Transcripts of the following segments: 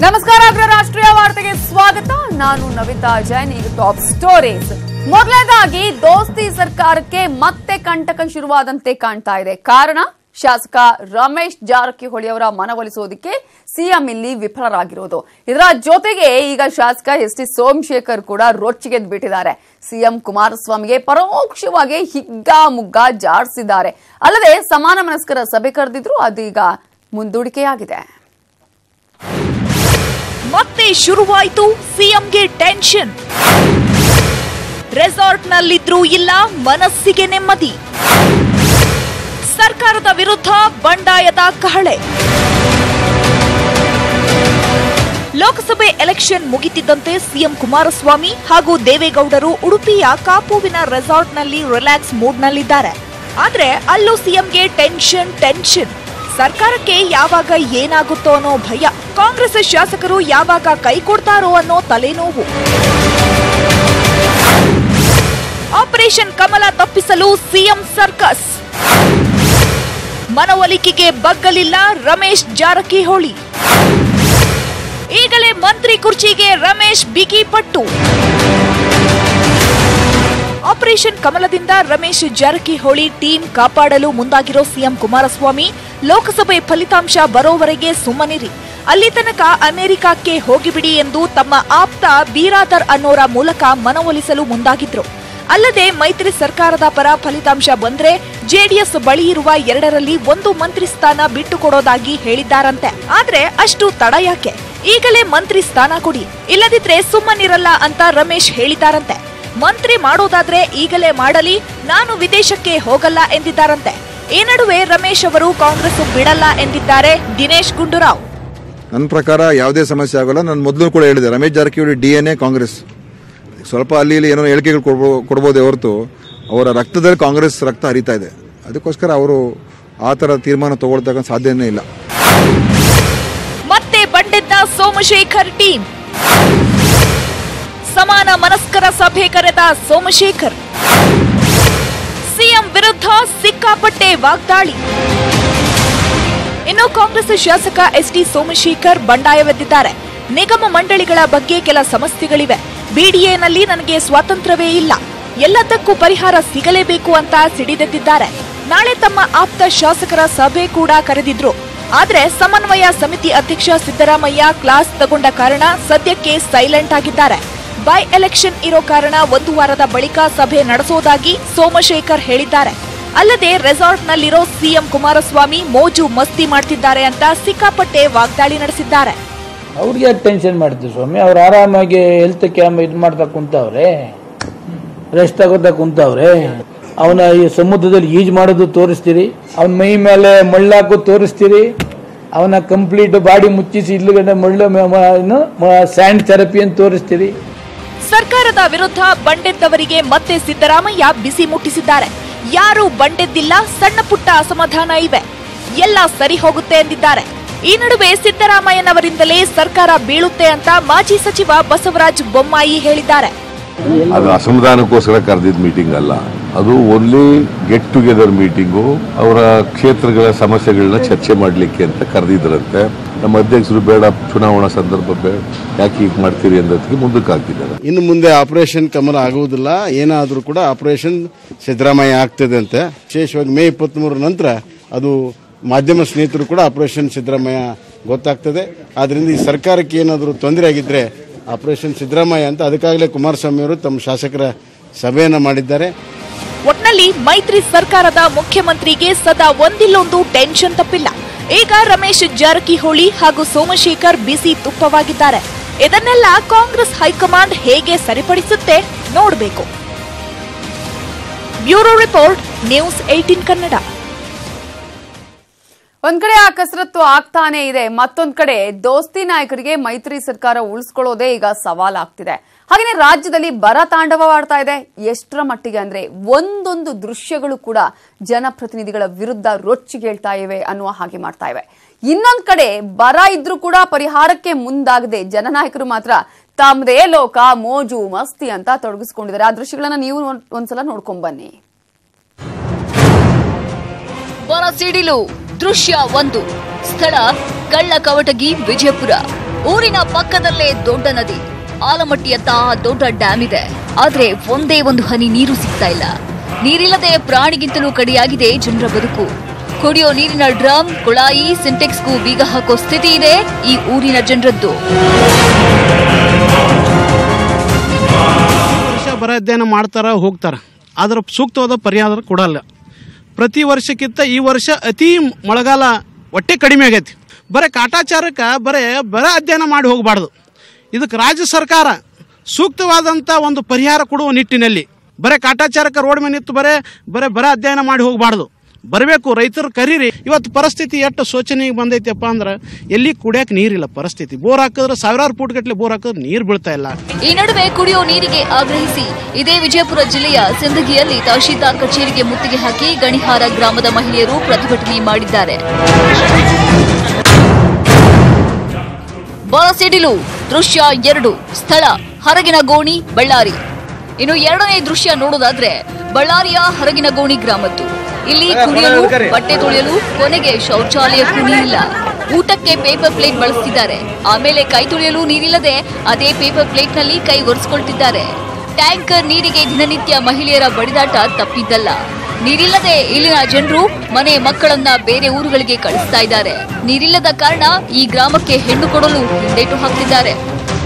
ನಮಸ್ಕಾರ ಅಗ್ರ ರಾಷ್ಟ್ರೀಯ ವಾರ್ತೆಗೆ ಸ್ವಾಗತ ನಾನು ನವಿತಾ ಜೈನ್ ಈಗ ಟಾಪ್ ಸ್ಟೋರೀಸ್ ಮೊದಲನೇದಾಗಿ ದೋಸ್ತಿ ಸರ್ಕಾರಕ್ಕೆ ಮತ್ತೆ ಕಂಟಕ ಶುರುವಾದಂತೆ ಕಾಣ್ತಾ ಇದೆ ಕಾರಣ ಶಾಸಕ ರಮೇಶ್ ಜಾರಕಿಹೊಳಿ ಅವರ ಮನವೊಲಿಸೋದಕ್ಕೆ ಸಿಎಂ ಇಲ್ಲಿ ವಿಫಲರಾಗಿರೋದು ಇದರ ಜೊತೆಗೆ ಈಗ ಶಾಸಕ ಎಸ್ ಟಿ ಸೋಮಶೇಖರ್ ಕೂಡ ರೊಚ್ಚಿಗೆದ್ದು ಬಿಟ್ಟಿದ್ದಾರೆ ಸಿಎಂ ಕುಮಾರಸ್ವಾಮಿಗೆ ಪರೋಕ್ಷವಾಗಿ ಹಿಗ್ಗಾಮುಗ್ಗ ಜಾಡಿಸಿದ್ದಾರೆ ಅಲ್ಲದೆ ಸಮಾನ ಮನಸ್ಕರ ಸಭೆ ಕರೆದಿದ್ರು ಅದೀಗ ಮುಂದೂಡಿಕೆಯಾಗಿದೆ ಮತ್ತೆ ಶುರುವಾಯಿತು ಸಿಎಂಗೆ ಟೆನ್ಷನ್ ರೆಸಾರ್ಟ್ನಲ್ಲಿದ್ರೂ ಇಲ್ಲ ಮನಸ್ಸಿಗೆ ನೆಮ್ಮದಿ ಸರ್ಕಾರದ ವಿರುದ್ಧ ಬಂಡಾಯದ ಕಹಳೆ ಲೋಕಸಭೆ ಎಲೆಕ್ಷನ್ ಮುಗಿತಿದ್ದಂತೆ ಸಿಎಂ ಕುಮಾರಸ್ವಾಮಿ ಹಾಗೂ ದೇವೇಗೌಡರು ಉಡುಪಿಯ ಕಾಪುವಿನ ರೆಸಾರ್ಟ್ನಲ್ಲಿ ರಿಲ್ಯಾಕ್ಸ್ ಮೂಡ್ನಲ್ಲಿದ್ದಾರೆ ಆದ್ರೆ ಅಲ್ಲೂ ಸಿಎಂಗೆ ಟೆನ್ಷನ್ ಟೆನ್ಷನ್ ಸರ್ಕಾರಕ್ಕೆ ಯಾವಾಗ ಏನಾಗುತ್ತೋ ಅನ್ನೋ ಭಯ ಕಾಂಗ್ರೆಸ್ ಶಾಸಕರು ಯಾವಾಗ ಕೈ ಕೊಡ್ತಾರೋ ಅನ್ನೋ ತಲೆನೋವು ಆಪರೇಷನ್ ಕಮಲ ತಪ್ಪಿಸಲು ಸಿಎಂ ಸರ್ಕಸ್ ಮನವೊಲಿಕೆಗೆ ಬಗ್ಗಲಿಲ್ಲ ರಮೇಶ್ ಜಾರಕಿಹೊಳಿ ಈಗಲೇ ಮಂತ್ರಿ ಕುರ್ಚಿಗೆ ರಮೇಶ್ ಬಿಗಿ ಪಟ್ಟು ಆಪರೇಷನ್ ಕಮಲದಿಂದ ರಮೇಶ್ ಜಾರಕಿಹೊಳಿ ಟೀಮ್ ಕಾಪಾಡಲು ಮುಂದಾಗಿರೋ ಸಿಎಂ ಕುಮಾರಸ್ವಾಮಿ ಲೋಕಸಭೆ ಫಲಿತಾಂಶ ಬರೋವರೆಗೆ ಸುಮ್ಮನಿರಿ ಅಲ್ಲಿ ತನಕ ಅಮೆರಿಕಕ್ಕೆ ಹೋಗಿಬಿಡಿ ಎಂದು ತಮ್ಮ ಆಪ್ತ ಬೀರಾದರ್ ಅನ್ನೋರ ಮೂಲಕ ಮನವೊಲಿಸಲು ಮುಂದಾಗಿದ್ರು ಅಲ್ಲದೆ ಮೈತ್ರಿ ಸರ್ಕಾರದ ಪರ ಫಲಿತಾಂಶ ಬಂದ್ರೆ ಜೆಡಿಎಸ್ ಬಳಿ ಇರುವ ಎರಡರಲ್ಲಿ ಒಂದು ಮಂತ್ರಿ ಸ್ಥಾನ ಬಿಟ್ಟುಕೊಡೋದಾಗಿ ಹೇಳಿದ್ದಾರಂತೆ ಆದ್ರೆ ಅಷ್ಟು ತಡ ಯಾಕೆ ಈಗಲೇ ಮಂತ್ರಿ ಸ್ಥಾನ ಕೊಡಿ ಇಲ್ಲದಿದ್ರೆ ಸುಮ್ಮನಿರಲ್ಲ ಅಂತ ರಮೇಶ್ ಹೇಳಿದ್ದಾರಂತೆ ಮಂತ್ರಿ ಮಾಡೋದಾದ್ರೆ ಈಗಲೇ ಮಾಡಲಿ ನಾನು ವಿದೇಶಕ್ಕೆ ಹೋಗಲ್ಲ ಎಂದಿದ್ದಾರಂತೆ ಈ ನಡುವೆ ರಮೇಶ್ ಅವರು ಕಾಂಗ್ರೆಸ್ ಬಿಡಲ್ಲ ಎಂದಿದ್ದಾರೆ ದಿನೇಶ್ ಗುಂಡೂರಾವ್ ನನ್ನ ಪ್ರಕಾರ ಯಾವುದೇ ಸಮಸ್ಯೆ ಆಗೋಲ್ಲ ನಾನು ಮೊದಲು ಕೂಡ ಹೇಳಿದೆ Ramesh Jarkiholi D N A Congress ಸ್ವಲ್ಪ ಅಲ್ಲಿ ಇಲ್ಲಿ ಏನೋ ಹೇಳಿಕೆಗಳು ಕೊಡ್ಬೋ ಕೊಡ್ಬೋದೇ ಹೊರತು ಅವರ ರಕ್ತದಲ್ಲಿ ಕಾಂಗ್ರೆಸ್ ರಕ್ತ ಹರಿತಾ ಇದೆ ಅದಕ್ಕೋಸ್ಕರ ಅವರು ಆ ಥರ ತೀರ್ಮಾನ ತಗೊಳ್ತಕ್ಕ ಸಾಧ್ಯನೇ ಇಲ್ಲ ಮತ್ತೆ ಬಂಡೆದ್ದ ಸೋಮಶೇಖರ್ ಟೀಮ್ ಸಮಾನ ಮನಸ್ಕರ ಸಭೆ ಕರೆದ ಸೋಮಶೇಖರ್ ಸಿಎಂ ವಿರುದ್ಧ ಸಿಕ್ಕಾಪಟ್ಟೆ ವಾಗ್ದಾಳಿ ಇನ್ನು ಕಾಂಗ್ರೆಸ್ ಶಾಸಕ ಎಸ್ಟಿ ಸೋಮಶೇಖರ್ ಬಂಡಾಯವೆದ್ದಿದ್ದಾರೆ ನಿಗಮ ಮಂಡಳಿಗಳ ಬಗ್ಗೆ ಕೆಲ ಸಮಸ್ಯೆಗಳಿವೆ ಬಿಡಿಎನಲ್ಲಿ ನನಗೆ ಸ್ವಾತಂತ್ರ್ಯವೇ ಇಲ್ಲ ಎಲ್ಲದಕ್ಕೂ ಪರಿಹಾರ ಸಿಗಲೇಬೇಕು ಅಂತ ಸಿಡಿದೆದ್ದಿದ್ದಾರೆ ನಾಳೆ ತಮ್ಮ ಆಪ್ತ ಶಾಸಕರ ಸಭೆ ಕೂಡ ಕರೆದಿದ್ರು ಆದ್ರೆ ಸಮನ್ವಯ ಸಮಿತಿ ಅಧ್ಯಕ್ಷ ಸಿದ್ದರಾಮಯ್ಯ ಕ್ಲಾಸ್ ತಗೊಂಡ ಕಾರಣ ಸದ್ಯಕ್ಕೆ ಸೈಲೆಂಟ್ ಆಗಿದ್ದಾರೆ ಬೈ ಎಲೆಕ್ಷನ್ ಇರೋ ಕಾರಣ ಒಂದು ವಾರದ ಬಳಿಕ ಸಭೆ ನಡೆಸೋದಾಗಿ ಸೋಮಶೇಖರ್ ಹೇಳಿದ್ದಾರೆ ಅಲ್ಲದೆ ರೆಸಾರ್ಟ್ನಲ್ಲಿರೋ ಸಿಎಂ ಕುಮಾರಸ್ವಾಮಿ ಮೋಜು ಮಸ್ತಿ ಮಾಡ್ತಿದ್ದಾರೆ ಅಂತ ಸಿಕ್ಕಾಪಟ್ಟೆ ವಾಗ್ದಾಳಿ ನಡೆಸಿದ್ದಾರೆ ಅವ್ರಿಗೆ ಯಾಕೆ ಟೆನ್ಷನ್ ಮಾಡ್ತೀವಿ ಸ್ವಾಮಿ ಅವ್ರು ಆರಾಮಾಗಿ ಹೆಲ್ತ್ ಕ್ಯಾಮ್ ಇದು ಮಾಡ್ತಾ ಕುಂತವ್ರೆ ರೆಸ್ಟ್ ತಗೋತಾ ಕುಂತವ್ರೆ ಅವನ ಈ ಸಮುದ್ರದಲ್ಲಿ ಈಜ್ ಮಾಡೋದು ತೋರಿಸ್ತೀರಿ ಅವನ ಮೈ ಮೇಲೆ ಮಳ್ಳಾಕು ತೋರಿಸ್ತೀರಿ ಅವನ ಕಂಪ್ಲೀಟ್ ಬಾಡಿ ಮುಚ್ಚಿಸಿ ಇಲ್ಲಗಡೆ ಮಳ್ಳು ಸ್ಯಾಂಡ್ ಥೆರಪಿ ಅಂತ ತೋರಿಸ್ತೀರಿ ಸರ್ಕಾರದ ವಿರುದ್ಧ ಬಂಡೆದ್ದವರಿಗೆ ಮತ್ತೆ ಸಿದ್ದರಾಮಯ್ಯ ಬಿಸಿ ಮುಟ್ಟಿಸಿದ್ದಾರೆ ಯಾರು ಬಂಡೆದ್ದಿಲ್ಲ ಸಣ್ಣ ಪುಟ್ಟ ಅಸಮಾಧಾನ ಇವೆ ಎಲ್ಲ ಸರಿ ಹೋಗುತ್ತೆ ಎಂದಿದ್ದಾರೆ ಈ ನಡುವೆ ಸಿದ್ದರಾಮಯ್ಯನವರಿಂದಲೇ ಸರ್ಕಾರ ಬೀಳುತ್ತೆ ಅಂತ ಮಾಜಿ ಸಚಿವ ಬಸವರಾಜ ಬೊಮ್ಮಾಯಿ ಹೇಳಿದ್ದಾರೆ ಅದು ಅಸಮಾಧಾನಕ್ಕೋಸ್ಕರ ಕರೆದಿದ್ದ ಮೀಟಿಂಗ್ ಅಲ್ಲ ಅದು ಓನ್ಲಿ ಗೆಟ್ ಟುಗೆದರ್ ಮೀಟಿಂಗು ಅವರ ಕ್ಷೇತ್ರಗಳ ಸಮಸ್ಯೆಗಳನ್ನ ಚರ್ಚೆ ಮಾಡಲಿಕ್ಕೆ ಅಂತ ಕರೆದಿದ್ರಂತೆ ನಮ್ಮ ಅಧ್ಯಕ್ಷರು ಬೇಡ ಚುನಾವಣಾ ಸಂದರ್ಭ ಬೇಡ ಯಾಕೆ ಹೀಗೆ ಮಾಡ್ತೀರಿ ಅನ್ನೋದಕ್ಕೆ ಮುಂದಕ್ಕೆ ಹಾಕಿದ್ದಾರೆ ಇನ್ನು ಮುಂದೆ ಆಪರೇಷನ್ ಕಮಲ ಆಗುವುದಿಲ್ಲ ಏನಾದರೂ ಕೂಡ ಆಪರೇಷನ್ ಸಿದ್ದರಾಮಯ್ಯ ಆಗ್ತದೆ ಅಂತೆ ವಿಶೇಷವಾಗಿ ಮೇ ಇಪ್ಪತ್ತ್ಮೂರರ ನಂತರ ಅದು ಮಾಧ್ಯಮ ಸ್ನೇಹಿತರು ಕೂಡ ಆಪರೇಷನ್ ಸಿದ್ದರಾಮಯ್ಯ ಗೊತ್ತಾಗ್ತದೆ ಆದ್ದರಿಂದ ಈ ಸರ್ಕಾರಕ್ಕೆ ಏನಾದರೂ ತೊಂದರೆ ಆಗಿದ್ದರೆ ಆಪರೇಷನ್ ಸಿದ್ದರಾಮಯ್ಯ ಅಂತ ಅದಕ್ಕಾಗಲೇ ಕುಮಾರಸ್ವಾಮಿ ಅವರು ತಮ್ಮ ಶಾಸಕರ ಸಭೆಯನ್ನು ಮಾಡಿದ್ದಾರೆ ಒಟ್ನಲ್ಲಿ ಮೈತ್ರಿ ಸರ್ಕಾರದ ಮುಖ್ಯಮಂತ್ರಿಗೆ ಸದಾ ಒಂದಿಲ್ಲೊಂದು ಟೆನ್ಷನ್ ತಪ್ಪಿಲ್ಲ ಈಗ ರಮೇಶ್ ಜಾರಕಿಹೊಳಿ ಹಾಗೂ ಸೋಮಶೇಖರ್ ಬಿಸಿ ತುಪ್ಪವಾಗಿದ್ದಾರೆ ಇದನ್ನೆಲ್ಲ ಕಾಂಗ್ರೆಸ್ ಹೈಕಮಾಂಡ್ ಹೇಗೆ ಸರಿಪಡಿಸುತ್ತೆ ನೋಡಬೇಕು bureau report news eighteen Kannada ಒಂದ್ ಕಡೆ ಆ ಕಸರತ್ತು ಆಗ್ತಾನೆ ಇದೆ ಮತ್ತೊಂದ್ ಕಡೆ ದೋಸ್ತಿ ನಾಯಕರಿಗೆ ಮೈತ್ರಿ ಸರ್ಕಾರ ಉಳಿಸ್ಕೊಳ್ಳೋದೇ ಈಗ ಸವಾಲಾಗ್ತಿದೆ ಹಾಗೆಯೇ ರಾಜ್ಯದಲ್ಲಿ ಬರ ತಾಂಡವವಾಡ್ತಾ ಇದೆ ಎಷ್ಟರ ಮಟ್ಟಿಗೆ ಅಂದ್ರೆ ಒಂದೊಂದು ದೃಶ್ಯಗಳು ಕೂಡ ಜನಪ್ರತಿನಿಧಿಗಳ ವಿರುದ್ಧ ರೊಚ್ಚಿಗೇಳ್ತಾ ಇವೆ ಅನ್ನುವ ಹಾಗೆ ಮಾಡ್ತಾ ಇವೆ ಇನ್ನೊಂದ್ ಕಡೆ ಬರ ಇದ್ರೂ ಕೂಡ ಪರಿಹಾರಕ್ಕೆ ಮುಂದಾಗದೆ ಜನನಾಯಕರು ಮಾತ್ರ ತಮ್ಮದೇ ಲೋಕ ಮೋಜು ಮಸ್ತಿ ಅಂತ ತೊಡಗಿಸ್ಕೊಂಡಿದ್ದಾರೆ ಆ ದೃಶ್ಯಗಳನ್ನ ನೀವು ಒಂದ್- ಒಂದ್ಸಲ ನೋಡ್ಕೊಂಡ್ ಬನ್ನಿ ಬರ ಸಿಡಿಲು ದೃಶ್ಯ ಒಂದು ಸ್ಥಳ ಕಳ್ಳಕವಟಗಿ ವಿಜಯಪುರ ಊರಿನ ಪಕ್ಕದಲ್ಲೇ ದೊಡ್ಡ ನದಿ ಆಲಮಟ್ಟಿಯತ್ತ ದೊಡ್ಡ ಡ್ಯಾಮ್ ಇದೆ ಆದ್ರೆ ಒಂದೇ ಒಂದು ಹನಿ ನೀರು ಸಿಗ್ತಾ ಇಲ್ಲ ನೀರಿಲ್ಲದೆ ಪ್ರಾಣಿಗಿಂತಲೂ ಕಡಿಯಾಗಿದೆ ಜನರ ಬದುಕು ಕುಡಿಯೋ ನೀರಿನ ಡ್ರಮ್ ಕುಳಾಯಿ ಸಿಂಟೆಕ್ಸ್ಗೂ ಬೀಗ ಹಾಕೋ ಸ್ಥಿತಿ ಇದೆ ಈ ಊರಿನ ಜನರದ್ದು ವರ್ಷ ಬರ ಅಧ್ಯಯನ ಮಾಡ್ತಾರ ಹೋಗ್ತಾರ ಆದ್ರೆ ಸೂಕ್ತವಾದ ಪರಿಹಾರ ಕೊಡಲ್ಲ ಪ್ರತಿ ವರ್ಷಕ್ಕಿಂತ ಈ ವರ್ಷ ಅತಿ ಮಳೆಗಾಲ ಒಟ್ಟೆ ಕಡಿಮೆ ಆಗೈತಿ ಬರೀ ಕಾಟಾಚಾರಕ್ಕೆ ಬರೀ ಬರ ಅಧ್ಯಯನ ಮಾಡಿ ಹೋಗಬಾರ್ದು ಇದಕ್ಕೆ ರಾಜ್ಯ ಸರ್ಕಾರ ಸೂಕ್ತವಾದಂಥ ಒಂದು ಪರಿಹಾರ ಕೊಡುವ ನಿಟ್ಟಿನಲ್ಲಿ ಬರೀ ಕಾಟಾಚಾರಕ್ಕೆ ರೋಡ್ ಮೇಲೆ ನಿಂತು ಬರೇ ಬರೀ ಬರ ಅಧ್ಯಯನ ಮಾಡಿ ಹೋಗಬಾರ್ದು ಬರಬೇಕು ರೈತರು ಕರೀರಿ ಇವತ್ತು ಪರಿಸ್ಥಿತಿ ಎಷ್ಟು ಶೋಚನೆಗೆ ಬಂದೈತಪ್ಪ ಅಂದ್ರೆ ಎಲ್ಲಿ ಕುಡಿಯಕ್ಕೆ ನೀರಿಲ್ಲ ಪರಿಸ್ಥಿತಿ ಬೋರ್ ಹಾಕಿದ್ರೆ ಸಾವಿರಾರು ಫೂಟ್ ಗಟ್ಟಲೆ ಬೋರ್ ಹಾಕಿದ್ರೆ ನೀರು ಬೀಳ್ತಾ ಇಲ್ಲ ಈ ನಡುವೆ ಕುಡಿಯೋ ನೀರಿಗೆ ಆಗ್ರಹಿಸಿ ಇದೇ ವಿಜಯಪುರ ಜಿಲ್ಲೆಯ ಸಿಂದಗಿಯಲ್ಲಿ ತಹಶೀಲ್ದಾರ್ ಕಚೇರಿಗೆ ಮುತ್ತಿಗೆ ಹಾಕಿ ಗಣಿಹಾರ ಗ್ರಾಮದ ಮಹಿಳೆಯರು ಪ್ರತಿಭಟನೆ ಮಾಡಿದ್ದಾರೆ ಬರಸಿಡಿಲು ದೃಶ್ಯ ಎರಡು ಸ್ಥಳ ಹರಗಿನ ಗೋಣಿ ಬಳ್ಳಾರಿ ಇನ್ನು ಎರಡನೇ ದೃಶ್ಯ ನೋಡೋದಾದ್ರೆ ಬಳ್ಳಾರಿಯ ಹರಗಿನ ಗೋಣಿ ಗ್ರಾಮದ್ದು ಇಲ್ಲಿ ಕುಡಿಯಲು ಬಟ್ಟೆ ತೊಳೆಯಲು ಕೊನೆಗೆ ಶೌಚಾಲಯಕ್ಕೂ ನೀರಿಲ್ಲ ಊಟಕ್ಕೆ ಪೇಪರ್ ಪ್ಲೇಟ್ ಬಳಸ್ತಿದ್ದಾರೆ ಆಮೇಲೆ ಕೈ ತೊಳೆಯಲು ನೀರಿಲ್ಲದೆ ಅದೇ ಪೇಪರ್ ಪ್ಲೇಟ್ ನಲ್ಲಿ ಕೈ ಒರೆಸ್ಕೊಳ್ತಿದ್ದಾರೆ ಟ್ಯಾಂಕರ್ ನೀರಿಗೆ ದಿನನಿತ್ಯ ಮಹಿಳೆಯರ ಬಡಿದಾಟ ತಪ್ಪಿದ್ದಲ್ಲ ನೀರಿಲ್ಲದೆ ಇಲ್ಲಿನ ಜನರು ಮನೆ ಮಕ್ಕಳನ್ನ ಬೇರೆ ಊರುಗಳಿಗೆ ಕಳಿಸ್ತಾ ಇದ್ದಾರೆ ನೀರಿಲ್ಲದ ಕಾರಣ ಈ ಗ್ರಾಮಕ್ಕೆ ಹೆಣ್ಣು ಕೊಡಲು ಹಿಂದೇಟು ಹಾಕ್ತಿದ್ದಾರೆ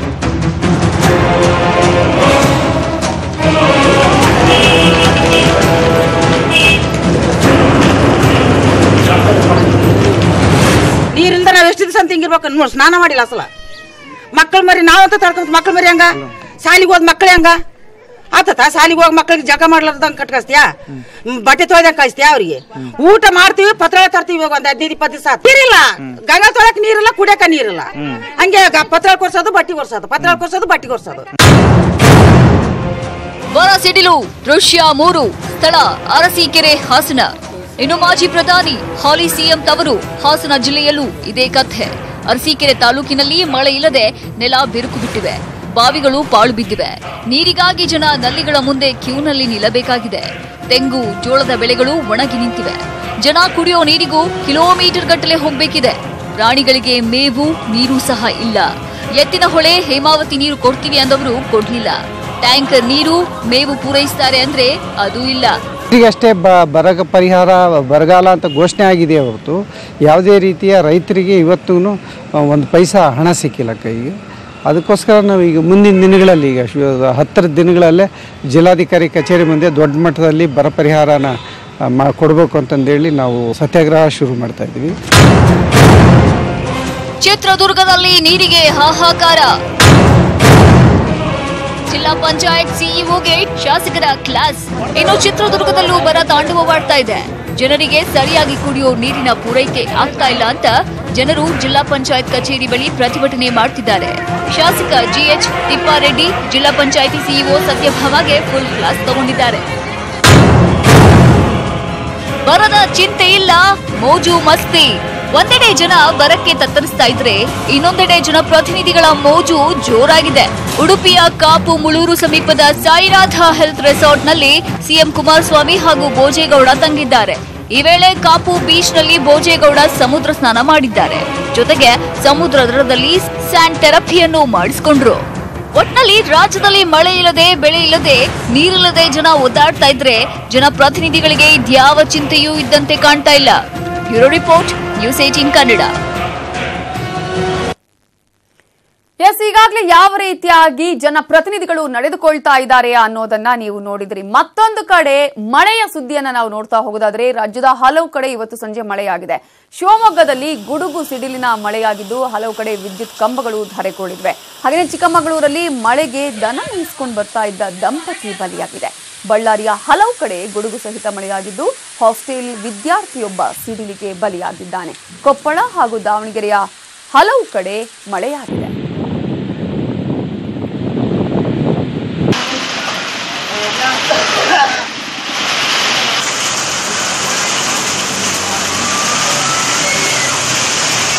ನೀರಿಂದ ನಾವ್ ಎಷ್ಟು ದಿವಸ ಅಂತ ಹಿಂಗಿರ್ಬೇಕು ನೋಡ್ ಸ್ನಾನ ಮಾಡಿಲ್ಲ ಅಸಲ ಮಕ್ಕಳ ಮರಿ ನಾವಂತ ತಡ್ಕೊಂತ ಮಕ್ಕಳ ಮರಿ ಹಂಗ ಸಾಲಿಗೆ ಹೋದ್ ಮಕ್ಳು ಹಂಗ ಆತತ ಸಾಲಿಗೆ ಹೋಗಿ ಮಕ್ಳಿಗೆ ಜಗ ಮಾಡ್ಲಾರ್ದಂಗ ಕಟ್ಕಸ್ತೀಯಾ ಬಟ್ಟೆ ತೊಳೆದಂಗ ಕಳಿಸ್ತೀಯಾ ಅವ್ರಿಗೆ ಊಟ ಮಾಡ್ತೀವಿ ಪತ್ರ ತರ್ತೀವಿ ಇವಾಗ ಒಂದ್ ಹದಿನೈದು ಇಪ್ಪತ್ತು ದಿವಸ ನೀರಿಲ್ಲ ಗಂಗಾ ತೊಳಕ್ ನೀರಿಲ್ಲ ಕುಡಿಯಕ ನೀರಿಲ್ಲ ಹಂಗೆ ಪತ್ರ ಕೊರ್ಸೋದು ಬಟ್ಟಿ ಕೊರ್ಸೋದು ಪತ್ರ ಕೊರ್ಸೋದು ಬಟ್ಟಿ ಕೊರ್ಸೋದು ಬರ ಸಿಡಿಲು ದೃಶ್ಯ ಮೂರು ಸ್ಥಳ ಅರಸೀಕೆರೆ ಹಾಸನ ಇನ್ನು ಮಾಜಿ ಪ್ರಧಾನಿ ಹಾಲಿ ಸಿಎಂ ತವರು ಹಾಸನ ಜಿಲ್ಲೆಯಲ್ಲೂ ಇದೇ ಕಥೆ ಅರಸೀಕೆರೆ ತಾಲೂಕಿನಲ್ಲಿ ಮಳೆ ಇಲ್ಲದೆ ನೆಲ ಬಿರುಕು ಬಿಟ್ಟಿವೆ ಬಾವಿಗಳು ಪಾಳು ಬಿದ್ದಿವೆ ನೀರಿಗಾಗಿ ಜನ ನಲ್ಲಿಗಳ ಮುಂದೆ ಕ್ಯೂನಲ್ಲಿ ನಿಲ್ಲಬೇಕಾಗಿದೆ ತೆಂಗು ಜೋಳದ ಬೆಳೆಗಳು ಒಣಗಿ ನಿಂತಿವೆ ಜನ ಕುಡಿಯೋ ನೀರಿಗೂ ಕಿಲೋಮೀಟರ್ ಗಟ್ಟಲೆ ಹೋಗ್ಬೇಕಿದೆ ಪ್ರಾಣಿಗಳಿಗೆ ಮೇವು ನೀರು ಸಹ ಇಲ್ಲ ಎತ್ತಿನ ಹೊಳೆ ಹೇಮಾವತಿ ನೀರು ಕೊಡ್ತೀವಿ ಅಂದವರು ಕೊಡ್ಲಿಲ್ಲ ಟ್ಯಾಂಕರ್ ನೀರು ಮೇವು ಪೂರೈಸ್ತಾರೆ ಅಂದ್ರೆ ಅದೂ ಇಲ್ಲ ಈಗಷ್ಟೇ ಬ ಬರ ಪರಿಹಾರ ಬರಗಾಲ ಅಂತ ಘೋಷಣೆ ಆಗಿದೆ ಹೊರತು ಯಾವುದೇ ರೀತಿಯ ರೈತರಿಗೆ ಇವತ್ತೂ ಒಂದು ಪೈಸಾ ಹಣ ಸಿಕ್ಕಿಲ್ಲ ಕೈಗೆ ಅದಕ್ಕೋಸ್ಕರ ನಾವು ಈಗ ಮುಂದಿನ ದಿನಗಳಲ್ಲಿ ಈಗ ಶು- ಹತ್ತರ ದಿನಗಳಲ್ಲೇ ಜಿಲ್ಲಾಧಿಕಾರಿ ಕಚೇರಿ ಮುಂದೆ ದೊಡ್ಡ ಮಟ್ಟದಲ್ಲಿ ಬರ ಪರಿಹಾರನ ಆ, ಮಾ ಕೊಡಬೇಕು ಅಂತಂದೇಳಿ ನಾವು ಸತ್ಯಾಗ್ರಹ ಶುರು ಮಾಡ್ತಾ ಇದ್ದೀವಿ ಚಿತ್ರದುರ್ಗದಲ್ಲಿ ನೀರಿಗೆ ಹಾಹಾಕಾರ ಜಿಲ್ಲಾ ಪಂಚಾಯತ್ ಸಿಇಒಗೆ ಶಾಸಕರ ಕ್ಲಾಸ್ ಇನ್ನು ಚಿತ್ರದುರ್ಗದಲ್ಲೂ ಬರ ತಾಂಡವವಾಡ್ತಾ ಇದೆ ಜನರಿಗೆ ಸರಿಯಾಗಿ ಕುಡಿಯೋ ನೀರಿನ ಪೂರೈಕೆ ಆಗ್ತಾ ಇಲ್ಲ ಅಂತ ಜನರು ಜಿಲ್ಲಾ ಪಂಚಾಯತ್ ಕಚೇರಿ ಬಳಿ ಪ್ರತಿಭಟನೆ ಮಾಡ್ತಿದ್ದಾರೆ ಶಾಸಕ ಜಿಎಚ್ ತಿಪ್ಪಾರೆಡ್ಡಿ ಜಿಲ್ಲಾ ಪಂಚಾಯತಿ ಸಿಇಒ ಸತ್ಯಭಾಮಗೆ ಫುಲ್ ಕ್ಲಾಸ್ ತಗೊಂಡಿದ್ದಾರೆ ಬರದ ಚಿಂತೆ ಇಲ್ಲ ಮೋಜು ಮಸ್ತಿ ಒಂದೆಡೆ ಜನ ಬರಕ್ಕೆ ತತ್ತರಿಸ್ತಾ ಇದ್ರೆ ಇನ್ನೊಂದೆಡೆ ಜನಪ್ರತಿನಿಧಿಗಳ ಮೋಜು ಜೋರಾಗಿದೆ ಉಡುಪಿಯ ಕಾಪು ಮುಳೂರು ಸಮೀಪದ ಸಾಯಿನಾಥ ಹೆಲ್ತ್ ರೆಸಾರ್ಟ್ನಲ್ಲಿ ಸಿಎಂ ಕುಮಾರಸ್ವಾಮಿ ಹಾಗೂ ಭೋಜೇಗೌಡ ತಂಗಿದ್ದಾರೆ ಈ ವೇಳೆ ಕಾಪು ಬೀಚ್ ನಲ್ಲಿ ಭೋಜೇಗೌಡ ಸಮುದ್ರ ಸ್ನಾನ ಮಾಡಿದ್ದಾರೆ ಜೊತೆಗೆ ಸಮುದ್ರ ದಡದಲ್ಲಿ ಸ್ಯಾಂಡ್ ಥೆರಪಿಯನ್ನು ಮಾಡಿಸಿಕೊಂಡ್ರು ಒಟ್ನಲ್ಲಿ ರಾಜ್ಯದಲ್ಲಿ ಮಳೆ ಇಲ್ಲದೆ ಬೆಳೆ ಇಲ್ಲದೆ ನೀರಿಲ್ಲದೆ ಜನ ಒದ್ದಾಡ್ತಾ ಇದ್ರೆ ಜನಪ್ರತಿನಿಧಿಗಳಿಗೆ ಇದ್ಯಾವ ಚಿಂತೆಯೂ ಇದ್ದಂತೆ ಕಾಣ್ತಾ ಇಲ್ಲ bureau report news eighteen Kannada yes ಈಗಾಗಲೇ ಯಾವ ರೀತಿಯಾಗಿ ಜನಪ್ರತಿನಿಧಿಗಳು ನಡೆದುಕೊಳ್ತಾ ಇದ್ದಾರೆ ಅನ್ನೋದನ್ನ ನೀವು ನೋಡಿದ್ರಿ ಮತ್ತೊಂದು ಕಡೆ ಮಳೆಯ ಸುದ್ದಿಯನ್ನ ನಾವು ನೋಡ್ತಾ ಹೋಗೋದಾದ್ರೆ ರಾಜ್ಯದ ಹಲವು ಕಡೆ ಇವತ್ತು ಸಂಜೆ ಮಳೆಯಾಗಿದೆ ಶಿವಮೊಗ್ಗದಲ್ಲಿ ಗುಡುಗು ಸಿಡಿಲಿನ ಮಳೆಯಾಗಿದ್ದು ಹಲವು ಕಡೆ ವಿದ್ಯುತ್ ಕಂಬಗಳು ಧರೆಕೊಂಡಿವೆ ಹಾಗೆಯೇ ಚಿಕ್ಕಮಗಳೂರಲ್ಲಿ ಮಳೆಗೆ ದನ ಮೇಯಿಸ್ಕೊಂಡು ಬರ್ತಾ ಇದ್ದ ದಂಪತಿ ಬಲಿಯಾಗಿದೆ ಬಳ್ಳಾರಿಯ ಹಲವು ಕಡೆ ಗುಡುಗು ಸಹಿತ ಮಳೆಯಾಗಿದ್ದು ಹಾಸ್ಟೆಲ್ ವಿದ್ಯಾರ್ಥಿಯೊಬ್ಬ ಸಿಡಿಲಿಗೆ ಬಲಿಯಾಗಿದ್ದಾನೆ ಕೊಪ್ಪಳ ಹಾಗೂ ದಾವಣಗೆರೆಯ ಹಲವು ಕಡೆ ಮಳೆಯಾಗಿದೆ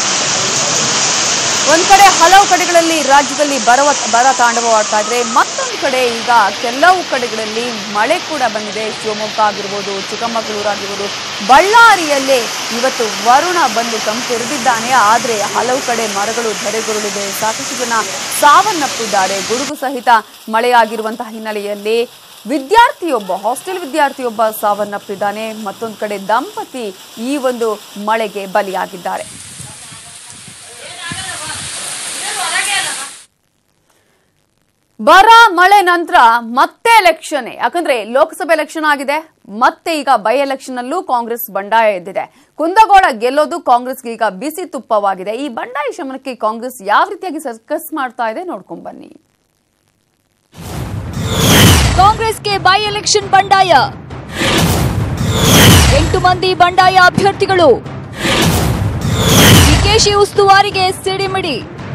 ಒಂದ್ ಕಡೆ ಹಲವು ಕಡೆಗಳಲ್ಲಿ ರಾಜ್ಯದಲ್ಲಿ ಬರವ ಬರ ತಾಂಡವವಾಡ್ತಾ ಇದ್ರೆ ಮತ್ತೊಂದು ಕಡೆ ಈಗ ಕೆಲವು ಕಡೆಗಳಲ್ಲಿ ಮಳೆ ಕೂಡ ಬಂದಿದೆ ಶಿವಮೊಗ್ಗ ಆಗಿರ್ಬೋದು ಚಿಕ್ಕಮಗಳೂರು ಆಗಿರ್ಬೋದು ಬಳ್ಳಾರಿಯಲ್ಲೇ ಇವತ್ತು ವರುಣ ಬಂದು ತಂಪೆರೆದಿದ್ದಾನೆ ಆದರೆ ಹಲವು ಕಡೆ ಮರಗಳು ಧರೆಗುರುಳಿದೆ ಸಾಕಷ್ಟು ಜನ ಸಾವನ್ನಪ್ಪಿದ್ದಾರೆ ಗುಡುಗು ಸಹಿತ ಮಳೆಯಾಗಿರುವಂತಹ ಹಿನ್ನೆಲೆಯಲ್ಲಿ ವಿದ್ಯಾರ್ಥಿಯೊಬ್ಬ ಹಾಸ್ಟೆಲ್ ವಿದ್ಯಾರ್ಥಿಯೊಬ್ಬ ಸಾವನ್ನಪ್ಪಿದ್ದಾನೆ ಮತ್ತೊಂದು ಕಡೆ ದಂಪತಿ ಈ ಒಂದು ಮಳೆಗೆ ಬಲಿಯಾಗಿದ್ದಾರೆ ಬರ ಮಳೆ ನಂತರ ಮತ್ತೆ ಎಲೆಕ್ಷನ್ ಯಾಕಂದ್ರೆ ಲೋಕಸಭೆ ಎಲೆಕ್ಷನ್ ಆಗಿದೆ ಮತ್ತೆ ಈಗ ಬೈ ಎಲೆಕ್ಷನ್ ಅಲ್ಲೂ ಕಾಂಗ್ರೆಸ್ ಬಂಡಾಯ ಎದ್ದಿದೆ ಕುಂದಗೋಳ ಗೆಲ್ಲೋದು ಕಾಂಗ್ರೆಸ್ಗೆ ಈಗ ಬಿಸಿ ತುಪ್ಪವಾಗಿದೆ ಈ ಬಂಡಾಯ ಶಮನಕ್ಕೆ ಕಾಂಗ್ರೆಸ್ ಯಾವ ರೀತಿಯಾಗಿ ಸರ್ಕಸ್ ಮಾಡ್ತಾ ಇದೆ ನೋಡ್ಕೊಂಡ್ ಬನ್ನಿ ಕಾಂಗ್ರೆಸ್ಗೆ ಬೈ ಎಲೆಕ್ಷನ್ ಬಂಡಾಯ ಎಂಟು ಮಂದಿ ಬಂಡಾಯ ಅಭ್ಯರ್ಥಿಗಳು ಡಿಕೆಶಿ ಉಸ್ತುವಾರಿಗೆ ಸಿಡಿಮಿಡಿ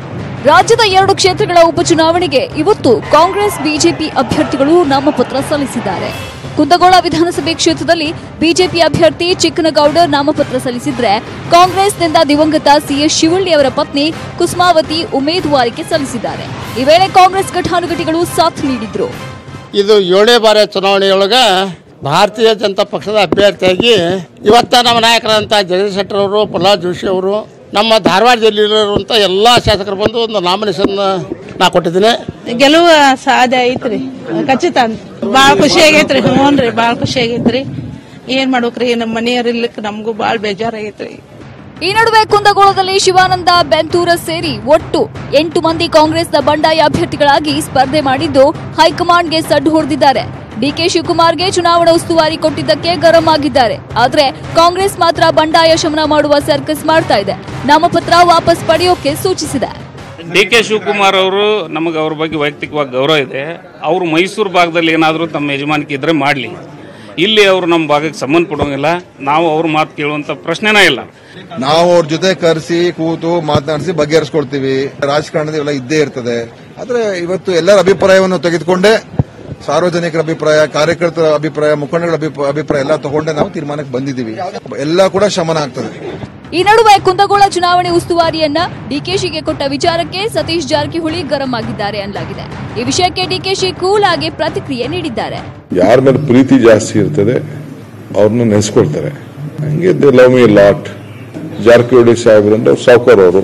ರಾಜ್ಯದ ಎರಡು ಕ್ಷೇತ್ರಗಳ ಉಪಚುನಾವಣೆಗೆ ಇವತ್ತು ಕಾಂಗ್ರೆಸ್ ಬಿಜೆಪಿ ಅಭ್ಯರ್ಥಿಗಳು ನಾಮಪತ್ರ ಸಲ್ಲಿಸಿದ್ದಾರೆ ಕುಂದಗೋಳ ವಿಧಾನಸಭೆ ಕ್ಷೇತ್ರದಲ್ಲಿ ಬಿಜೆಪಿ ಅಭ್ಯರ್ಥಿ ಚಿಕ್ಕನಗೌಡರ್ ನಾಮಪತ್ರ ಸಲ್ಲಿಸಿದ್ರೆ ಕಾಂಗ್ರೆಸ್ನಿಂದ ದಿವಂಗತ ಸಿಎಸ್ ಶಿವಳ್ಳಿ ಅವರ ಪತ್ನಿ ಕುಸುಮಾವತಿ ಉಮೇದುವಾರಿಕೆ ಸಲ್ಲಿಸಿದ್ದಾರೆ ಈ ವೇಳೆ ಕಾಂಗ್ರೆಸ್ ಘಟಾನುಘಟಿಗಳು ಸಾಥ್ ನೀಡಿದ್ರು ಇದು ಏಳನೇ ಬಾರಿ ಚುನಾವಣೆಯೊಳಗೆ ಭಾರತೀಯ ಜನತಾ ಪಕ್ಷದ ಅಭ್ಯರ್ಥಿಯಾಗಿ ಇವತ್ತ ನಮ್ಮ ನಾಯಕರಾದಂಥ ಜಗದೀಶ್ ಶೆಟ್ಟರ್ ಅವರು ಪ್ರಹ್ಲಾದ್ ಜೋಶಿ ಅವರು ನಮ್ಮ ಧಾರವಾಡ ಜಿಲ್ಲೆಯಲ್ಲಿರುವಂಥ ಎಲ್ಲ ಶಾಸಕರು ಬಂದು ಒಂದು ನಾಮಿನೇಷನ್ ನಾ ಕೊಟ್ಟಿದ್ದೀನಿ ಗೆಲುವು ಸಾಧ್ಯ ಐತ್ರಿ ಖಚಿತ ಅಂತ ಬಾಳ ಖುಷಿ ಆಗೈತ್ರಿ ಹ್ಞೂನ್ರಿ ಬಾಳ ಖುಷಿ ಆಗೈತ್ರಿ ಏನ್ ಮಾಡ್ಬೇಕ್ರಿ ನಮ್ಮ ಮನೆಯವ್ರ ಇರ್ಲಿಕ್ಕೆ ನಮಗೂ ಬಾಳ ಬೇಜಾರಾಗೈತ್ರಿ ಈ ನಡುವೆ ಕುಂದಗೋಳದಲ್ಲಿ ಶಿವಾನಂದ ಬೆಂತೂರ ಸೇರಿ ಒಟ್ಟು ಎಂಟು ಮಂದಿ ಕಾಂಗ್ರೆಸ್ನ ಬಂಡಾಯ ಅಭ್ಯರ್ಥಿಗಳಾಗಿ ಸ್ಪರ್ಧೆ ಮಾಡಿದ್ದು ಹೈಕಮಾಂಡ್ಗೆ ಸಡ್ಡು ಹೊಡೆದಿದ್ದಾರೆ ಡಿಕೆ ಶಿವಕುಮಾರ್ಗೆ ಚುನಾವಣಾ ಉಸ್ತುವಾರಿ ಕೊಟ್ಟಿದ್ದಕ್ಕೆ ಗರಂ ಆಗಿದ್ದಾರೆ ಆದ್ರೆ ಕಾಂಗ್ರೆಸ್ ಮಾತ್ರ ಬಂಡಾಯ ಶಮನ ಮಾಡುವ ಸರ್ಕಸ್ ಮಾಡ್ತಾ ಇದೆ ನಾಮಪತ್ರ ವಾಪಸ್ ಪಡೆಯೋಕೆ ಸೂಚಿಸಿದೆ ಡಿ ಕೆ ಶಿವಕುಮಾರ್ ಅವರು ನಮಗೆ ಅವ್ರ ಬಗ್ಗೆ ವೈಯಕ್ತಿಕವಾಗಿ ಗೌರವ ಇದೆ ಅವರು ಮೈಸೂರು ಭಾಗದಲ್ಲಿ ಏನಾದರೂ ತಮ್ಮ ಯಜಮಾನಿಕೆ ಇದ್ರೆ ಮಾಡಲಿ ಇಲ್ಲಿ ಅವರು ನಮ್ಮ ಭಾಗಕ್ಕೆ ಸಂಬಂಧ ಪಡೋಂಗಿಲ್ಲ ನಾವು ಅವ್ರ ಮಾತು ಕೇಳುವಂತ ಪ್ರಶ್ನೆನೇ ಇಲ್ಲ ನಾವು ಅವ್ರ ಜೊತೆ ಕರೆಸಿ ಕೂತು ಮಾತನಾಡಿಸಿ ಬಗೆಹರಿಸ್ಕೊಳ್ತೀವಿ ರಾಜಕಾರಣದ ಎಲ್ಲ ಇದ್ದೇ ಇರ್ತದೆ ಆದ್ರೆ ಇವತ್ತು ಎಲ್ಲರ ಅಭಿಪ್ರಾಯವನ್ನು ತೆಗೆದುಕೊಂಡೇ ಸಾರ್ವಜನಿಕರ ಅಭಿಪ್ರಾಯ ಕಾರ್ಯಕರ್ತರ ಅಭಿಪ್ರಾಯ ಮುಖಂಡಗಳ ಅಭಿಪ್ರಾಯ ಅಭಿಪ್ರಾಯ ಎಲ್ಲ ತಗೊಂಡೆ ನಾವು ತೀರ್ಮಾನಕ್ಕೆ ಬಂದಿದ್ದೀವಿ ಎಲ್ಲ ಕೂಡ ಶಮನ ಆಗ್ತದೆ ಈ ನಡುವೆ ಕುಂದಗೋಳ ಚುನಾವಣೆ ಉಸ್ತುವಾರಿಯನ್ನ ಡಿಕೆಶಿಗೆ ಕೊಟ್ಟ ವಿಚಾರಕ್ಕೆ ಸತೀಶ್ ಜಾರಕಿಹೊಳಿ ಗರಂ ಆಗಿದ್ದಾರೆ ಎನ್ನಲಾಗಿದೆ ಈ ವಿಷಯಕ್ಕೆ ಡಿಕೆಶಿ ಕೂಲ್ ಆಗಿ ಪ್ರತಿಕ್ರಿಯೆ ನೀಡಿದ್ದಾರೆ ಯಾರ ಮೇಲೆ ಪ್ರೀತಿ ಜಾಸ್ತಿ ಇರ್ತದೆ ಅವ್ರನ್ನ ನೆನೆಸ್ಕೊಳ್ತಾರೆ ಹಂಗೆ they love me lot Jarkiholi ಸಾಹೇಬ್ರು ಅಂದ್ರೆ ಸಾವ್ಕಾರ್ ಅವರು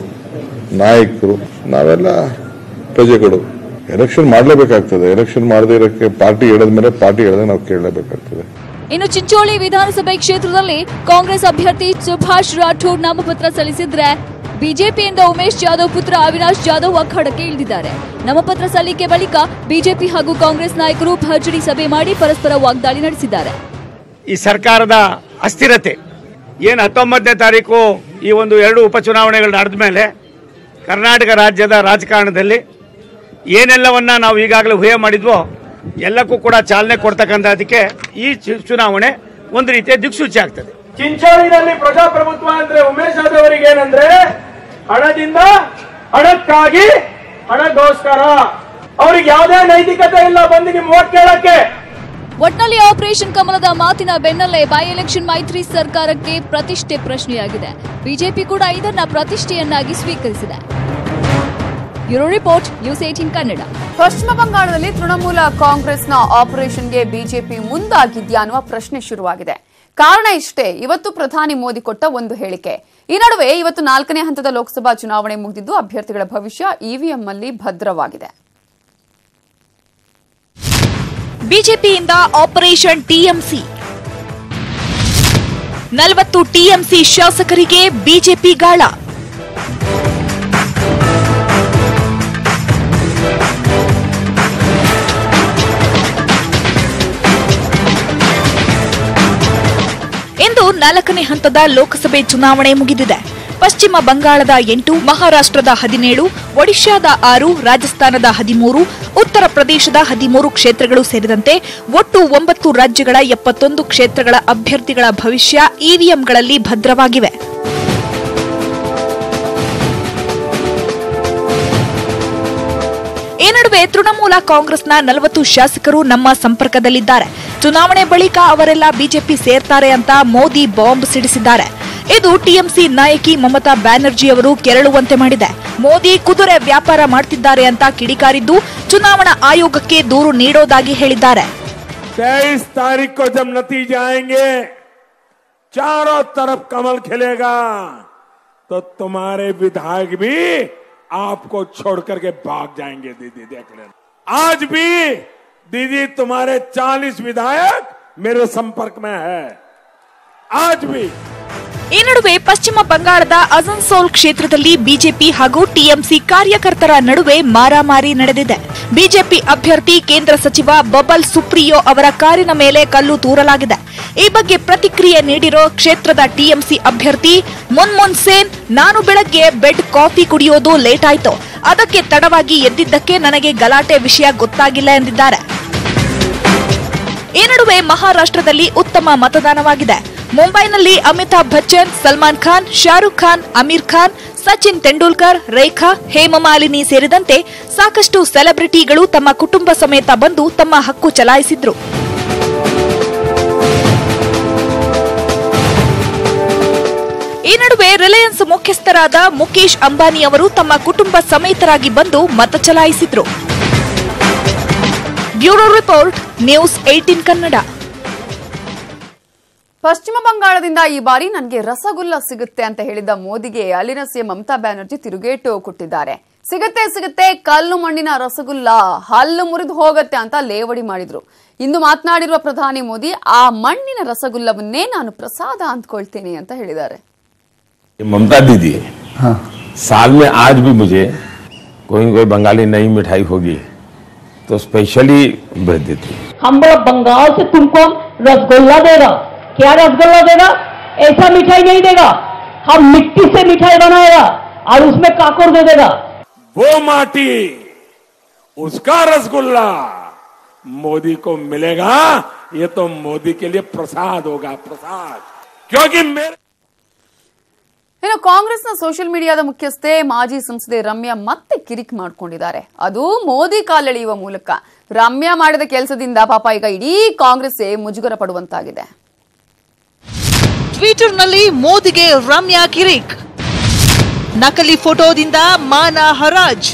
ನಾಯಕರು ನಾವೆಲ್ಲ ಪ್ರಜೆಗಳು ಎಲೆಕ್ಷನ್ ಮಾಡಲೇಬೇಕಾಗ್ತದೆ ಎಲೆಕ್ಷನ್ ಮಾಡದೇ ಇರೋಕ್ಕೆ ಪಾರ್ಟಿ ಹೇಳಿದ ಮೇಲೆ ಪಾರ್ಟಿ ಹೇಳಿದ್ರೆ ನಾವು ಕೇಳಲೇಬೇಕಾಗ್ತದೆ ಇನ್ನು ಚಿಂಚೋಳಿ ವಿಧಾನಸಭೆ ಕ್ಷೇತ್ರದಲ್ಲಿ ಕಾಂಗ್ರೆಸ್ ಅಭ್ಯರ್ಥಿ ಸುಭಾಷ್ ರಾಠೋಡ್ ನಾಮಪತ್ರ ಸಲ್ಲಿಸಿದ್ರೆ ಬಿಜೆಪಿಯಿಂದ ಉಮೇಶ್ ಜಾಧವ್ ಪುತ್ರ ಅವಿನಾಶ್ ಜಾಧವ್ ಅಖಾಡಕ್ಕೆ ಇಳಿದಿದ್ದಾರೆ ನಾಮಪತ್ರ ಸಲ್ಲಿಕೆ ಬಳಿಕ ಬಿಜೆಪಿ ಹಾಗೂ ಕಾಂಗ್ರೆಸ್ ನಾಯಕರು ಭರ್ಜರಿ ಸಭೆ ಮಾಡಿ ಪರಸ್ಪರ ವಾಗ್ದಾಳಿ ನಡೆಸಿದ್ದಾರೆ ಈ ಸರ್ಕಾರದ ಅಸ್ಥಿರತೆ ಏನು ಹತ್ತೊಂಬತ್ತನೇ ತಾರೀಕು ಈ ಒಂದು ಎರಡು ಉಪಚುನಾವಣೆಗಳು ನಡೆದ ಮೇಲೆ ಕರ್ನಾಟಕ ರಾಜ್ಯದ ರಾಜಕಾರಣದಲ್ಲಿ ಏನೆಲ್ಲವನ್ನ ನಾವು ಈಗಾಗಲೇ ಊಹೆ ಮಾಡಿದ್ವೋ ಎಲ್ಲಕ್ಕೂ ಕೂಡ ಚಾಲನೆ ಕೊಡ್ತಕ್ಕಂಥದಕ್ಕೆ ಈ ಚು- ಚುನಾವಣೆ ಒಂದು ರೀತಿಯ ದಿಕ್ಸೂಚಿ ಆಗ್ತದೆ ಚಿಂಚೋಳಿನಲ್ಲಿ ಪ್ರಜಾಪ್ರಭುತ್ವ ಅಂದ್ರೆ ಉಮೇಶ್ ಜಾಧವ್ ಅವರಿಗೆ ಏನಂದ್ರೆ ಹಣದಿಂದ ಹಣಕ್ಕಾಗಿ ಹಣಕ್ಕೋಸ್ಕರ ಅವ್ರಿಗೆ ಯಾವುದೇ ನೈತಿಕತೆ ಇಲ್ಲ ಬಂದು ನಿಮ್ ಓಟ್ ಕೇಳಕ್ಕೆ ಒಟ್ನಲ್ಲಿ ಆಪರೇಷನ್ ಕಮಲದ ಮಾತಿನ ಬೆನ್ನಲ್ಲೇ ಬೈ ಎಲೆಕ್ಷನ್ ಮೈತ್ರಿ ಸರ್ಕಾರಕ್ಕೆ ಪ್ರತಿಷ್ಠೆ ಪ್ರಶ್ನೆಯಾಗಿದೆ ಬಿಜೆಪಿ ಕೂಡ ಇದನ್ನ ಪ್ರತಿಷ್ಠೆಯನ್ನಾಗಿ ಸ್ವೀಕರಿಸಿದೆ bureau report news eighteen Kannada ಪಶ್ಚಿಮ ಬಂಗಾಳದಲ್ಲಿ ತೃಣಮೂಲ ಕಾಂಗ್ರೆಸ್ನ ಆಪರೇಷನ್ಗೆ ಬಿಜೆಪಿ ಮುಂದಾಗಿದ್ಯಾ ಅನ್ನುವ ಪ್ರಶ್ನೆ ಶುರುವಾಗಿದೆ ಕಾರಣ ಇಷ್ಟೇ ಇವತ್ತು ಪ್ರಧಾನಿ ಮೋದಿ ಕೊಟ್ಟ ಒಂದು ಹೇಳಿಕೆ ಈ ನಡುವೆ ಇವತ್ತು ನಾಲ್ಕನೇ ಹಂತದ ಲೋಕಸಭಾ ಚುನಾವಣೆ ಮುಗಿದಿದ್ದು ಅಭ್ಯರ್ಥಿಗಳ ಭವಿಷ್ಯ ಇವಿಎಂ ಅಲ್ಲಿ ಭದ್ರವಾಗಿದೆ ಬಿಜೆಪಿಯಿಂದ ಆಪರೇಷನ್ ಟಿಎಂಸಿ ನಲವತ್ತು ಟಿಎಂಸಿ ಶಾಸಕರಿಗೆ ಬಿಜೆಪಿ ಗಾಳ ಇಂದು ನಾಲ್ಕನೇ ಹಂತದ ಲೋಕಸಭೆ ಚುನಾವಣೆ ಮುಗಿದಿದೆ ಪಶ್ಚಿಮ ಬಂಗಾಳದ ಎಂಟು ಮಹಾರಾಷ್ಟ್ರದ ಹದಿನೇಳು ಒಡಿಶಾದ ಆರು ರಾಜಸ್ಥಾನದ ಹದಿಮೂರು ಉತ್ತರ ಪ್ರದೇಶದ ಹದಿಮೂರು ಕ್ಷೇತ್ರಗಳು ಸೇರಿದಂತೆ ಒಟ್ಟು ಒಂಬತ್ತು ರಾಜ್ಯಗಳ ಎಪ್ಪತ್ತೊಂದು ಕ್ಷೇತ್ರಗಳ ಅಭ್ಯರ್ಥಿಗಳ ಭವಿಷ್ಯ ಇವಿಎಂಗಳಲ್ಲಿ ಭದ್ರವಾಗಿವೆ ಈ ನಡುವೆ ತೃಣಮೂಲ ಕಾಂಗ್ರೆಸ್ನ ನಲವತ್ತು ಶಾಸಕರು ನಮ್ಮ ಸಂಪರ್ಕದಲ್ಲಿದ್ದಾರೆ ಚುನಾವಣೆ ಬಳಿಕ ಅವರೆಲ್ಲ ಬಿಜೆಪಿ ಸೇರ್ತಾರೆ ಅಂತ ಮೋದಿ ಬಾಂಬ್ ಸಿಡಿಸಿದ್ದಾರೆ ಇದು ಟಿಎಂಸಿ ನಾಯಕಿ ಮಮತಾ ಬ್ಯಾನರ್ಜಿ ಅವರು ಕೆರಳುವಂತೆ ಮಾಡಿದೆ ಮೋದಿ ಕುದುರೆ ವ್ಯಾಪಾರ ಮಾಡ್ತಿದ್ದಾರೆ ಅಂತ ಕಿಡಿಕಾರಿದ್ದು ಚುನಾವಣಾ ಆಯೋಗಕ್ಕೆ ದೂರು ನೀಡೋದಾಗಿ ಹೇಳಿದ್ದಾರೆ तेईस तारीख को जब नतीजे आएंगे चारों तरफ कमल खिलेगा तो तुम्हारे विधायक भी आपको छोड़ करके भाग जाएंगे दीदी देख लेना आज भी दीदी तुम्हारे 40 विधायक मेरे संपर्क में है आज भी ಈ ನಡುವೆ ಪಶ್ಚಿಮ ಬಂಗಾಳದ ಅಸನ್ಸೋಲ್ ಕ್ಷೇತ್ರದಲ್ಲಿ ಬಿಜೆಪಿ ಹಾಗೂ ಟಿಎಂಸಿ ಕಾರ್ಯಕರ್ತರ ನಡುವೆ ಮಾರಾಮಾರಿ ನಡೆದಿದೆ ಬಿಜೆಪಿ ಅಭ್ಯರ್ಥಿ ಕೇಂದ್ರ ಸಚಿವ ಬಬಲ್ ಸುಪ್ರಿಯೋ ಅವರ ಕಾರಿನ ಮೇಲೆ ಕಲ್ಲು ತೂರಲಾಗಿದೆ ಈ ಬಗ್ಗೆ ಪ್ರತಿಕ್ರಿಯೆ ನೀಡಿರೋ ಕ್ಷೇತ್ರದ ಟಿಎಂಸಿ ಅಭ್ಯರ್ಥಿ ಮುನ್ಮುನ್ ಸೇನ್ ನಾನು ಬೆಳಗ್ಗೆ ಬೆಡ್ ಕಾಫಿ ಕುಡಿಯೋದು ಲೇಟ್ ಆಯ್ತು ಅದಕ್ಕೆ ತಡವಾಗಿ ಎದ್ದಿದ್ದಕ್ಕೆ ನನಗೆ ಗಲಾಟೆ ವಿಷಯ ಗೊತ್ತಾಗಿಲ್ಲ ಎಂದಿದ್ದಾರೆ ಈ ನಡುವೆ ಮಹಾರಾಷ್ಟ್ರದಲ್ಲಿ ಉತ್ತಮ ಮತದಾನವಾಗಿದೆ ಮುಂಬೈನಲ್ಲಿ ಅಮಿತಾಬ್ ಬಚ್ಚನ್ ಸಲ್ಮಾನ್ ಖಾನ್ ಶಾರುಖ್ ಖಾನ್ ಅಮೀರ್ ಖಾನ್ ಸಚಿನ್ ತೆಂಡೂಲ್ಕರ್ ರೇಖಾ ಹೇಮಮಾಲಿನಿ ಸೇರಿದಂತೆ ಸಾಕಷ್ಟು ಸೆಲೆಬ್ರಿಟಿಗಳು ತಮ್ಮ ಕುಟುಂಬ ಸಮೇತ ಬಂದು ತಮ್ಮ ಹಕ್ಕು ಚಲಾಯಿಸಿದ್ರು ಈ ನಡುವೆ ರಿಲಯನ್ಸ್ ಮುಖ್ಯಸ್ಥರಾದ ಮುಖೇಶ್ ಅಂಬಾನಿ ಅವರು ತಮ್ಮ ಕುಟುಂಬ ಸಮೇತರಾಗಿ ಬಂದು ಮತ ಚಲಾಯಿಸಿದ್ರು bureau report news eighteen Kannada ಪಶ್ಚಿಮ ಬಂಗಾಳದಿಂದ ಈ ಬಾರಿ ನನಗೆ ರಸಗುಲ್ಲ ಸಿಗುತ್ತೆ ಅಂತ ಹೇಳಿದ್ದ ಮೋದಿಗೆ ಅಲ್ಲಿನ ಸಿಎಂ ಮಮತಾ ಬ್ಯಾನರ್ಜಿ ತಿರುಗೇಟು ಕೊಟ್ಟಿದ್ದಾರೆ ಸಿಗುತ್ತೆ ಸಿಗುತ್ತೆ ಕಲ್ಲು ಮಣ್ಣಿನ ರಸಗುಲ್ಲ ಹಲ್ಲು ಮುರಿದು ಹೋಗತ್ತೆ ಅಂತ ಲೇವಡಿ ಮಾಡಿದ್ರು ಇಂದು ಮಾತನಾಡಿರುವ ಪ್ರಧಾನಿ ಮೋದಿ ಆ ಮಣ್ಣಿನ ರಸಗುಲ್ಲವನ್ನೇ ನಾನು ಪ್ರಸಾದ ಅಂದ್ಕೊಳ್ತೇನೆ ಅಂತ ಹೇಳಿದ್ದಾರೆ ये ममता दीदी साल में आज भी मुझे कोई न कोई बंगाली नई मिठाई होगी तो स्पेशली भेज देती हम बोला बंगाल से तुमको हम रसगुल्ला देगा क्या रसगुल्ला देगा ऐसा मिठाई नहीं देगा हम मिट्टी से मिठाई बनाएगा और उसमें काकोर दे देगा वो माटी उसका रसगुल्ला मोदी को मिलेगा ये तो मोदी के लिए प्रसाद होगा प्रसाद क्योंकि मेरे ಇನ್ನು ಕಾಂಗ್ರೆಸ್ನ ಸೋಷಿಯಲ್ ಮೀಡಿಯಾದ ಮುಖ್ಯಸ್ಥೆ ಮಾಜಿ ಸಂಸದೆ ರಮ್ಯಾ ಮತ್ತೆ ಕಿರಿಕ್ ಮಾಡ್ಕೊಂಡಿದ್ದಾರೆ ಅದು ಮೋದಿ ಕಾಲೆಳೆಯುವ ಮೂಲಕ ರಮ್ಯಾ ಮಾಡಿದ ಕೆಲಸದಿಂದ ಪಾಪ ಈಗ ಇಡೀ ಕಾಂಗ್ರೆಸ್ ಮುಜುಗರ ಪಡುವಂತಾಗಿದೆ ಟ್ವಿಟರ್ನಲ್ಲಿ ಮೋದಿಗೆ ರಮ್ಯಾ ಕಿರಿಕ್ ನಕಲಿ ಫೋಟೋದಿಂದ ಮಾನ ಹರಾಜ್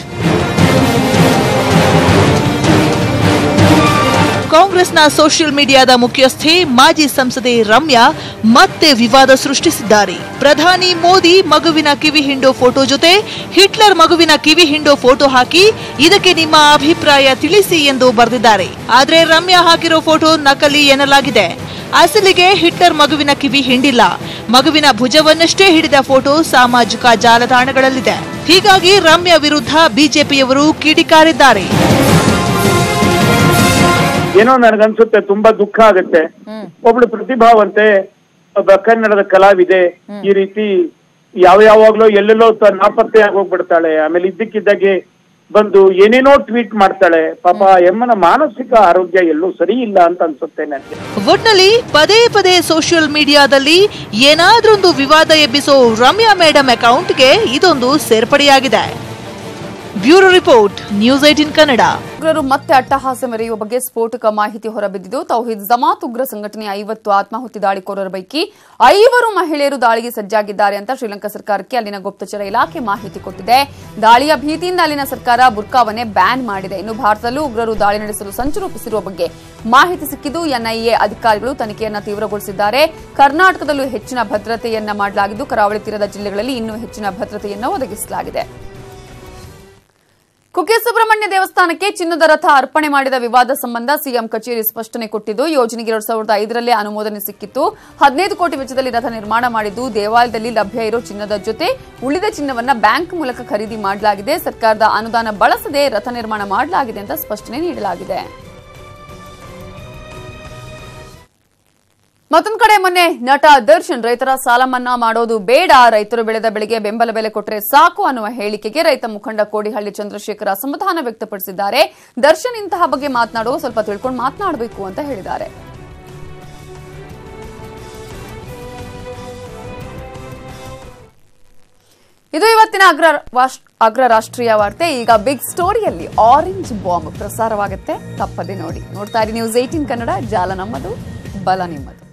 ಕಾಂಗ್ರೆಸ್ನ ಸೋಷಿಯಲ್ ಮೀಡಿಯಾದ ಮುಖ್ಯಸ್ಥೆ ಮಾಜಿ ಸಂಸದೆ ರಮ್ಯಾ ಮತ್ತೆ ವಿವಾದ ಸೃಷ್ಟಿಸಿದ್ದಾರೆ ಪ್ರಧಾನಿ ಮೋದಿ ಮಗುವಿನ ಕಿವಿ ಹಿಂಡೋ ಫೋಟೋ ಜೊತೆ ಹಿಟ್ಲರ್ ಮಗುವಿನ ಕಿವಿ ಹಿಂಡೋ ಫೋಟೋ ಹಾಕಿ ಇದಕ್ಕೆ ನಿಮ್ಮ ಅಭಿಪ್ರಾಯ ತಿಳಿಸಿ ಎಂದು ಬರೆದಿದ್ದಾರೆ ಆದ್ರೆ ರಮ್ಯಾ ಹಾಕಿರೋ ಫೋಟೋ ನಕಲಿ ಎನ್ನಲಾಗಿದೆ ಅಸಲಿಗೆ ಹಿಟ್ಲರ್ ಮಗುವಿನ ಕಿವಿ ಹಿಂಡಿಲ್ಲ ಮಗುವಿನ ಭುಜವನ್ನಷ್ಟೇ ಹಿಡಿದ ಫೋಟೋ ಸಾಮಾಜಿಕ ಜಾಲತಾಣಗಳಲ್ಲಿದೆ ಹೀಗಾಗಿ ರಮ್ಯಾ ವಿರುದ್ಧ ಬಿಜೆಪಿಯವರು ಕಿಡಿಕಾರಿದ್ದಾರೆ ಏನೋ ನನಗನ್ಸುತ್ತೆ ತುಂಬಾ ದುಃಖ ಆಗುತ್ತೆ ಒಬ್ಳು ಪ್ರತಿಭಾವಂತೆ ಒಬ್ಬ ಕನ್ನಡದ ಕಲಾವಿದೆ ಈ ರೀತಿ ಯಾವ ಯಾವಾಗ್ಲೋ ಎಲ್ಲೆಲ್ಲೋ ತ- ನಾಪತ್ತೆ ಆಗೋಗ್ಬಿಡ್ತಾಳೆ ಆಮೇಲೆ ಇದ್ದಕ್ಕಿದ್ದಾಗೆ ಬಂದು ಏನೇನೋ ಟ್ವೀಟ್ ಮಾಡ್ತಾಳೆ ಪಾಪ ಆ ಎಮ್ಮನ ಮಾನಸಿಕ ಆರೋಗ್ಯ ಎಲ್ಲೂ ಸರಿ ಇಲ್ಲ ಅಂತ ಅನ್ಸುತ್ತೆ ನನಗೆ ಒಟ್ನಲ್ಲಿ ಪದೇ ಪದೇ ಸೋಷಿಯಲ್ ಮೀಡಿಯಾದಲ್ಲಿ ಏನಾದ್ರೊಂದು ವಿವಾದ ಎಬ್ಬಿಸೋ ರಮ್ಯಾ ಮೇಡಮ್ ಅಕೌಂಟ್ಗೆ ಇದೊಂದು ಸೇರ್ಪಡೆಯಾಗಿದೆ bureau report news eighteen Kannada ಉಗ್ರರು ಮತ್ತೆ ಅಟ್ಟಹಾಸ ಮೆರೆಯುವ ಬಗ್ಗೆ ಸ್ಫೋಟಕ ಮಾಹಿತಿ ಹೊರಬಿದ್ದಿದ್ದು ತೌಹೀದ್ ಜಮಾತ್ ಉಗ್ರ ಸಂಘಟನೆಯ ಐವತ್ತು ಆತ್ಮಾಹುತಿ ದಾಳಿಕೋರರ ಪೈಕಿ ಐವರು ಮಹಿಳೆಯರು ದಾಳಿಗೆ ಸಜ್ಜಾಗಿದ್ದಾರೆ ಅಂತ ಶ್ರೀಲಂಕಾ ಸರ್ಕಾರಕ್ಕೆ ಅಲ್ಲಿನ ಗುಪ್ತಚರ ಇಲಾಖೆ ಮಾಹಿತಿ ಕೊಟ್ಟಿದೆ ದಾಳಿಯ ಭೀತಿಯಿಂದ ಅಲ್ಲಿನ ಸರ್ಕಾರ ಬುರ್ಕಾವನ್ನೇ ಬ್ಯಾನ್ ಮಾಡಿದೆ ಇನ್ನು ಭಾರತದಲ್ಲೂ ಉಗ್ರರು ದಾಳಿ ನಡೆಸಲು ಸಂಚು ರೂಪಿಸಿರುವ ಬಗ್ಗೆ ಮಾಹಿತಿ ಸಿಕ್ಕಿದ್ದು ಎನ್ಐಎ ಅಧಿಕಾರಿಗಳು ತನಿಖೆಯನ್ನ ತೀವ್ರಗೊಳಿಸಿದ್ದಾರೆ ಕರ್ನಾಟಕದಲ್ಲೂ ಹೆಚ್ಚಿನ ಭದ್ರತೆಯನ್ನ ಮಾಡಲಾಗಿದ್ದು ಕರಾವಳಿ ತೀರದ ಜಿಲ್ಲೆಗಳಲ್ಲಿ ಇನ್ನೂ ಹೆಚ್ಚಿನ ಭದ್ರತೆಯನ್ನ ಒದಗಿಸಲಾಗಿದೆ ಕುಕ್ಕೆ ಸುಬ್ರಹ್ಮಣ್ಯ ದೇವಸ್ಥಾನಕ್ಕೆ ಚಿನ್ನದ ರಥ ಅರ್ಪಣೆ ಮಾಡಿದ ವಿವಾದ ಸಂಬಂಧ ಸಿಎಂ ಕಚೇರಿ ಸ್ಪಷ್ಟನೆ ಕೊಟ್ಟಿದ್ದು ಯೋಜನೆಗೆ ಎರಡ್ ಸಾವಿರದ ಐದರಲ್ಲೇ ಅನುಮೋದನೆ ಸಿಕ್ಕಿತ್ತು ಹದಿನೈದು ಕೋಟಿ ವೆಚ್ಚದಲ್ಲಿ ರಥ ನಿರ್ಮಾಣ ಮಾಡಿದ್ದು ದೇವಾಲಯದಲ್ಲಿ ಲಭ್ಯ ಇರೋ ಚಿನ್ನದ ಜೊತೆ ಉಳಿದ ಚಿನ್ನವನ್ನ ಬ್ಯಾಂಕ್ ಮೂಲಕ ಖರೀದಿ ಮಾಡಲಾಗಿದೆ ಸರ್ಕಾರದ ಅನುದಾನ ಬಳಸದೆ ರಥ ನಿರ್ಮಾಣ ಮಾಡಲಾಗಿದೆ ಅಂತ ಸ್ಪಷ್ಟನೆ ನೀಡಲಾಗಿದೆ ಮತ್ತೊಂದು ಕಡೆ ಮೊನ್ನೆ ನಟ ದರ್ಶನ್ ರೈತರ ಸಾಲ ಮನ್ನಾ ಮಾಡೋದು ಬೇಡ ರೈತರು ಬೆಳೆದ ಬೆಳೆಗೆ ಬೆಂಬಲ ಬೆಲೆ ಕೊಟ್ಟರೆ ಸಾಕು ಅನ್ನುವ ಹೇಳಿಕೆಗೆ ರೈತ ಮುಖಂಡ ಕೋಡಿಹಳ್ಳಿ ಚಂದ್ರಶೇಖರ್ ಅಸಮಾಧಾನ ವ್ಯಕ್ತಪಡಿಸಿದ್ದಾರೆ ದರ್ಶನ್ ಇಂತಹ ಬಗ್ಗೆ ಮಾತನಾಡುವ ಸ್ವಲ್ಪ ತಿಳ್ಕೊಂಡು ಮಾತನಾಡಬೇಕು ಅಂತ ಹೇಳಿದ್ದಾರೆ ಇದು ಇವತ್ತಿನ ಅಗ್ರ ವಾಶ್- ಅಗ್ರ ರಾಷ್ಟ್ರೀಯ ವಾರ್ತೆ ಈಗ ಬಿಗ್ ಸ್ಟೋರಿಯಲ್ಲಿ ಆರೆಂಜ್ ಬಾಂಬ್ ಪ್ರಸಾರವಾಗುತ್ತೆ ತಪ್ಪದೆ ನೋಡಿ ನೋಡ್ತಾ ಇರಿ ನ್ಯೂಸ್ ಏಟೀನ್ ಕನ್ನಡ ಜಾಲ ನಮ್ಮದು ಬಲ ನಿಮ್ಮದು